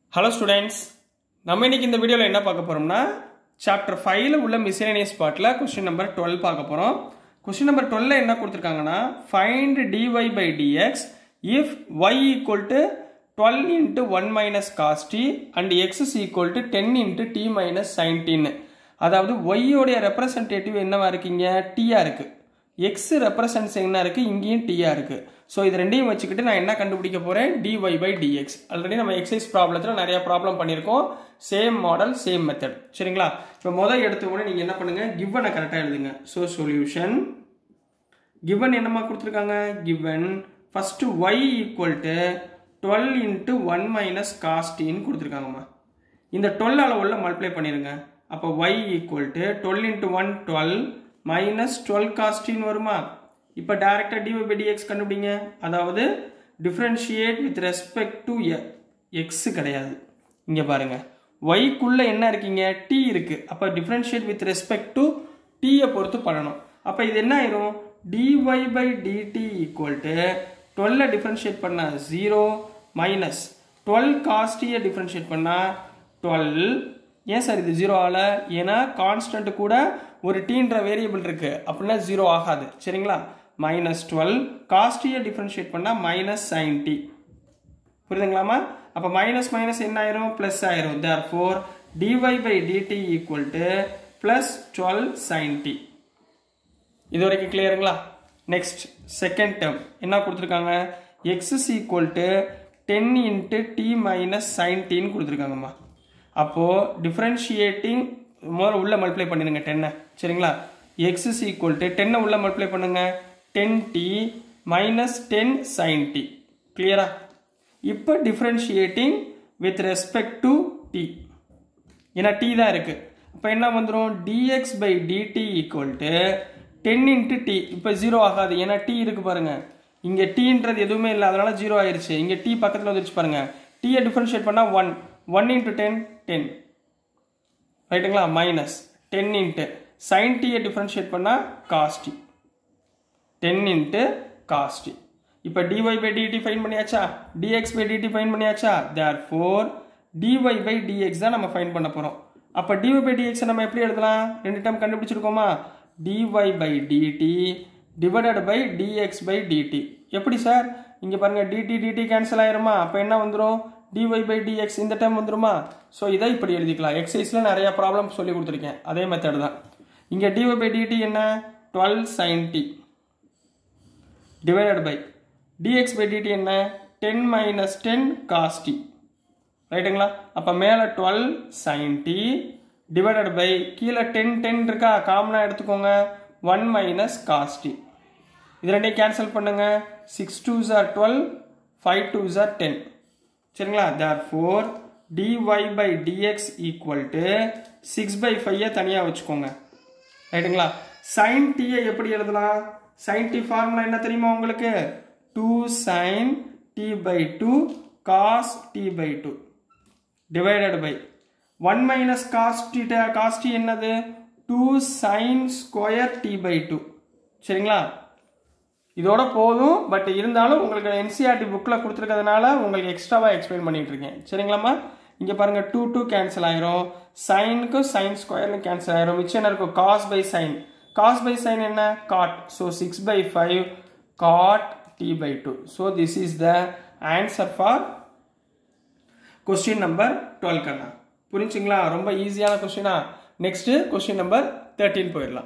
hello students நம்ம இன்னைக்கு இந்த வீடியோவில் என்ன பார்க்க போகிறோம்னா சாப்டர் ஃபைவ்ல உள்ள மிஸ்லேனியஸ் பார்ட்டில் கொஸ்டின் நம்பர் டுவெல் பார்க்க போகிறோம் கொஸ்டின் நம்பர் டுவெல்ல என்ன கொடுத்துருக்காங்கன்னா find DY by dx if Y equal to twelve into one minus cos t and X is equal to ten into T minus sin t அதாவது ஒய்யோடைய ரெப்ரசன்டேட்டிவ் என்னவா இருக்கீங்க டீயா இருக்கு எக்ஸ் ரெப்ரசன்ஸ் என்ன இருக்கு இங்கேயும் டீயா இருக்கு ஸோ இது ரெண்டையும் வச்சுக்கிட்டு நான் என்ன கண்டுபிடிக்க போறேன் டிஒய் பை டிஎக்ஸ் ஆல்ரெடி நம்ம எக்ஸைஸ் ப்ராப்ளத்தில் நிறைய ப்ராப்ளம் பண்ணியிருக்கோம் சேம் மாடல் சேம் மெத்தட் சரிங்களா இப்போ முதல் எடுத்த உடனே நீங்கள் என்ன பண்ணுங்க கிவனை கரெக்டாக எழுதுங்க ஸோ சொல்யூஷன் கிவன் என்னமா கொடுத்துருக்காங்க given first Y equal to twelve into one minus காஸ்டின்னு கொடுத்துருக்காங்கம்மா இந்த டுவெல் அளவுள்ள மல்டிப்ளை பண்ணிடுங்க அப்போ Y equal to twelve into one twelve minus twelve காஸ்டின்னு வருமா இப்போ டேரெக்டாக டிவை பை டிஎக்ஸ் கண்டுபிடிங்க அதாவது differentiate with respect to X கிடையாது இங்கே பாருங்க ஒய்க்குள்ள என்ன இருக்கீங்க டி இருக்கு அப்போ டிஃப்ரென்ஷியேட் வித் ரெஸ்பெக்ட் டு டீயை பொறுத்து பண்ணணும் அப்போ இது என்ன ஆயிரும் DY by DT equal to டுவெல்ல டிஃப்ரென்ஷியேட் பண்ண ஜீரோ மைனஸ் டுவெல் காஸ்டியை டிஃப்ரென்ஷியேட் பண்ணால் டுவெல் ஏன் சார் இது ஜீரோ ஆகல ஏன்னா கான்ஸ்டன்ட் கூட ஒரு டீன்ற வேரியபிள் இருக்கு அப்படின்னா ஜீரோ ஆகாது சரிங்களா மைனஸ் டுவெல் காஸ்டியை டிஃப்ரென்ஷியேட் பண்ணால் மைனஸ் சைன் டி புரியுதுங்களாமா அப்போ மைனஸ் மைனஸ் என்ன ஆயிரும் ப்ளஸ் ஆயிரும் therefore dy by DT equal to plus twelve sign T இது வரைக்கும் கிளியருங்களா நெக்ஸ்ட் செகண்ட் டேர்ம் என்ன கொடுத்துருக்காங்க X is equal to ten into T minus sin டின்னு கொடுத்துருக்காங்கம்மா அப்போது டிஃப்ரென்ஷியேட்டிங் முதல்ல உள்ள மல்டிப்ளை பண்ணிடுங்க டென்னை சரிங்களா எக்ஸ் இஸ் ஈக்குவல் டு டென்னை உள்ள மல்டிப்ளை பண்ணுங்க ten T minus ten sign T கிளியரா இப்போ differentiating with respect to T ஏன்னா டி தான் இருக்கு அப்போ என்ன வந்துடும் DX by DT equal to ten into T இப்போ ஜீரோ ஆகாது ஏன்னா டி இருக்கு பாருங்க இங்கே டீன்றது எதுவுமே இல்லை அதனால ஜீரோ ஆயிருச்சு இங்கே டி பக்கத்தில் வந்துருச்சு பாருங்க டீயை டிஃப்ரென்ஷியேட் பண்ணால் one one into ten ten ரைட்டுங்களா மைனஸ் டென் இன்ட்டு சைன் டீயை டிஃப்ரென்ஷியேட் பண்ணால் காஸ்டி டென் இன்ட்டு காஸ்டி இப்போ டிஒய் பை டிடி ஃபைன் பண்ணியாச்சா டிஎக்ஸ் பை டிடி ஃபைன் பண்ணியாச்சா therefore dy by dx தான் நம்ம ஃபைன் பண்ண போகிறோம் அப்போ டிஒய் பை டிஎக்ஸ் நம்ம எப்படி எழுதலாம் ரெண்டு டைம் கண்டுபிடிச்சிருக்கோமா dy by dt divided by dx by dt எப்படி சார் இங்கே பாருங்கள் டிடி டிடி கேன்சல் ஆயிருமா அப்போ என்ன வந்துடும் டிஒய் பை டிஎக்ஸ் இந்த டைம் வந்துருமா ஸோ இதை இப்படி எழுதிக்கலாம் எக்ஸைஸில் நிறைய ப்ராப்ளம் சொல்லி கொடுத்துருக்கேன் அதே மெத்தட் தான் இங்கே டிஒய் பை டிடி என்ன twelve sign t divided by dx by dt என்ன டென் மைனஸ் டென் காஸ்டி ரைட்டுங்களா அப்போ மேலே twelve sign t divided by கீழே டென் டென் இருக்கா காமனாக எடுத்துக்கோங்க ஒன் மைனஸ் காஸ்டி இது ரெண்டையும் கேன்சல் பண்ணுங்க six twos are twelve five twos are ten சரிங்களா therefore dy by dx equal to six by ஃபைவை தனியாக வச்சுக்கோங்க ரைட்டுங்களா சைன் டீயை எப்படி எழுதலாம் சைன் டி ஃபார்முலா என்ன தெரியுமா உங்களுக்கு two sine t by two cos t by two divided by one minus cos t cos t என்னது two sine square t by two சரிங்களா இதோட போதும் பட் இருந்தாலும் உங்களுக்கு என்சிஆர்டி புக்கில் கொடுத்துருக்கிறதுனால உங்களுக்கு எக்ஸ்ட்ராவாக எக்ஸ்பிளைன் பண்ணிட்டு இருக்கேன் சரிங்களாம்மா இங்கே பாருங்கள் டூ டூ கேன்சல் ஆயிரும் சைனுக்கு சைன் ஸ்கொயர்னு கேன்சல் ஆயிரும் மிச்சம் என்ன இருக்கும் cos by sine cos by sine என்ன cot so six by five cot t by two so this is the answer for question number twelve கண்ணா புரிஞ்சுங்களா ரொம்ப ஈஸியான கொஸ்டினா நெக்ஸ்ட் கொஸ்டின் நம்பர் தேர்ட்டின் போயிடலாம்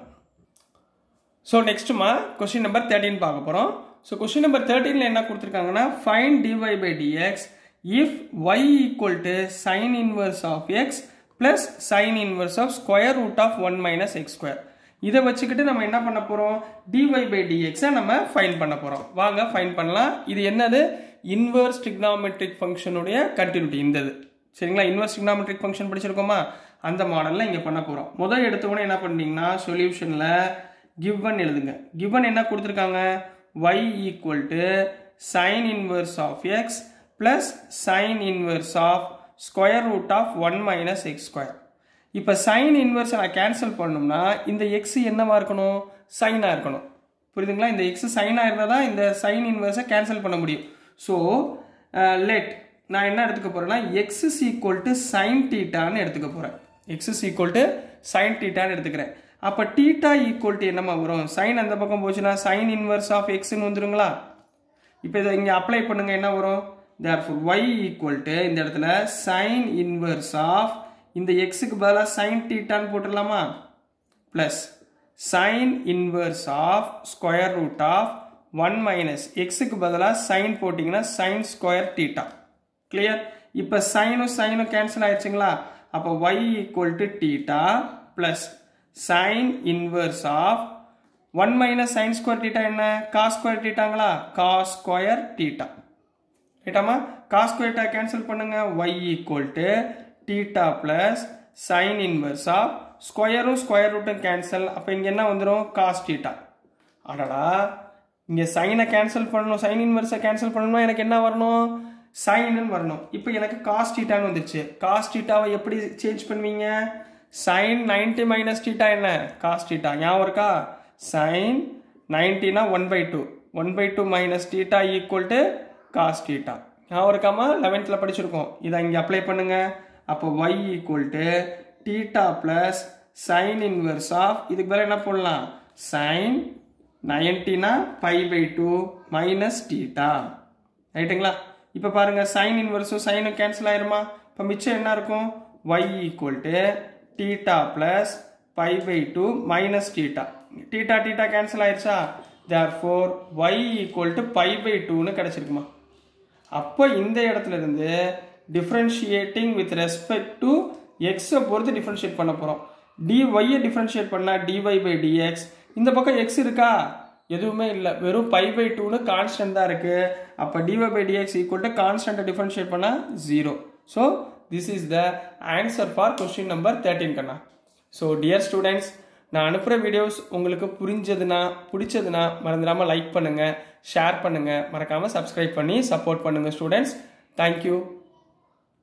ஸோ நெக்ஸ்ட்டுமா கொஸ்டின் நம்பர் தேர்ட்டின் பார்க்க போகிறோம் ஸோ கொஸ்டின் நம்பர் தேர்ட்டீனில் என்ன கொடுத்துருக்காங்கன்னா find dy by dx if Y equal to sine inverse of x plus sine inverse of square root of one minus x square இதை வச்சுக்கிட்டு நம்ம என்ன பண்ண போகிறோம் டிஒய் பை டிஎக்ஸை நம்ம ஃபைன் பண்ண போகிறோம் வாங்க ஃபைன் பண்ணலாம் இது என்னது இன்வர்ஸ் டிக்னாமெட்ரிக் ஃபங்க்ஷனுடைய கண்டினியூட்டி இந்த இது சரிங்களா இன்வர்ஸ் டிக்னாமெட்ரிக் ஃபங்க்ஷன் படிச்சிருக்கோமா அந்த மாடலில் இங்கே பண்ண போகிறோம் முதல் எடுத்தவொடனே என்ன பண்ணீங்கன்னா சொல்யூஷனில் கிவன் எழுதுங்க கிவன் என்ன கொடுத்துருக்காங்க y equal to sine inverse of x plus sine inverse of square root of one minus x square இப்போ சைன் இன்வர்ஸை நான் கேன்சல் பண்ணோம்னா இந்த எக்ஸ் என்னவா இருக்கணும் சைனாக இருக்கணும் புரியுதுங்களா இந்த எக்ஸ் சைனாக இருந்தால் தான் இந்த சைன் இன்வர்ஸை கேன்சல் பண்ண முடியும் ஸோ லெட் நான் என்ன எடுத்துக்க போறேன்னா x is equal to sine டீட்டான்னு எடுத்துக்க போறேன் x is equal to sine டீட்டான்னு எடுத்துக்கிறேன் அப்போ டீட்டா ஈக்குவல் டு என்னமா வரும் சைன் அந்த பக்கம் போச்சுன்னா சைன் இன்வர்ஸ் ஆஃப் எக்ஸ்னு வந்துருங்களா இப்போ இதை இங்கே அப்ளை பண்ணுங்க என்ன வரும் தேர்ஃபோர் ஒய் ஈக்குவல் டு இந்த இடத்துல சைன் இன்வர்ஸ் ஆஃப் இந்த எக்ஸுக்கு பதிலாக சைன் டீட்டான்னு போட்டுடலாமா plus sine inverse of square root of one minus எக்ஸுக்கு பதிலாக சைன் போட்டிங்கன்னா சைன் ஸ்கொயர் டீட்டா கிளியர் இப்போ சைனும் சைனும் கேன்சல் ஆயிடுச்சுங்களா அப்போ Y equal to theta plus sine inverse of one minus sine square theta என்ன காஸ் ஸ்கொயர் டீட்டாங்களா காஸ் ஸ்கொயர் டீட்டா ரைட்டாமா cos square theta cancel பண்ணுங்க y equal to theta plus sine inverse of ஸ்கொயரும் square ரூட்டும் cancel அப்போ இங்கே என்ன வந்துடும் காஸ் டீட்டா அடடா இங்கே சைனை கேன்சல் பண்ணணும் சைன் இன்வர்ஸை கேன்சல் பண்ணணும்னா எனக்கு என்ன வரணும் சைனுன்னு வரணும் இப்போ எனக்கு காஸ் டீட்டான்னு வந்துருச்சு காஸ் டீட்டாவை எப்படி சேஞ்ச் பண்ணுவீங்க சைன் நைன்டி மைனஸ் டீட்டா என்ன காஸ் டீட்டா ஞாபகம் இருக்கா சைன் நைன்டினா one by two one by two minus theta equal to cos theta ஞாபகம் இருக்காமா லெவன்த்தில் படிச்சிருக்கோம் இதை இங்கே அப்ளை பண்ணுங்க அப்போ Y equal to theta plus sine inverse of இதுக்கு பதில் என்ன போடலாம் சைன் நைன்டினா pi by two minus theta ரைட்டுங்களா இப்போ பாருங்க சைன் இன்வர்ஸும் சைனும் கேன்சல் ஆயிருமா இப்போ மிச்சம் என்ன இருக்கும் y equal to theta plus pi by two minus theta theta theta cancel ஆயிடுச்சா therefore y equal to pi pi டூன்னு கிடச்சிருக்குமா அப்போ இந்த இடத்துல இருந்து டிஃப்ரென்ஷியேட்டிங் வித் ரெஸ்பெக்ட் டு எக்ஸை பொறுத்து டிஃப்ரென்ஷியேட் பண்ண போகிறோம் டிஒய்யை டிஃப்ரென்ஷியேட் பண்ணால் டிஒய் பை டிஎக்ஸ் இந்த பக்கம் எக்ஸ் இருக்கா எதுவுமே இல்லை வெறும் பை பை டூன்னு கான்ஸ்டன்ட் தான் இருக்குது அப்போ dy by dx equal to கான்ஸ்டன்ட்டை டிஃப்ரென்ஷியேட் பண்ணால் zero so this is the answer for question number thirteen கண்ணா ஸோ டியர் ஸ்டூடெண்ட்ஸ் நான் அனுப்புகிற வீடியோஸ் உங்களுக்கு புரிஞ்சதுன்னா பிடிச்சதுன்னா மறந்துடாமல் லைக் பண்ணுங்கள் ஷேர் பண்ணுங்கள் மறக்காமல் சப்ஸ்கிரைப் பண்ணி சப்போர்ட் பண்ணுங்கள் ஸ்டூடெண்ட்ஸ் தேங்க்யூ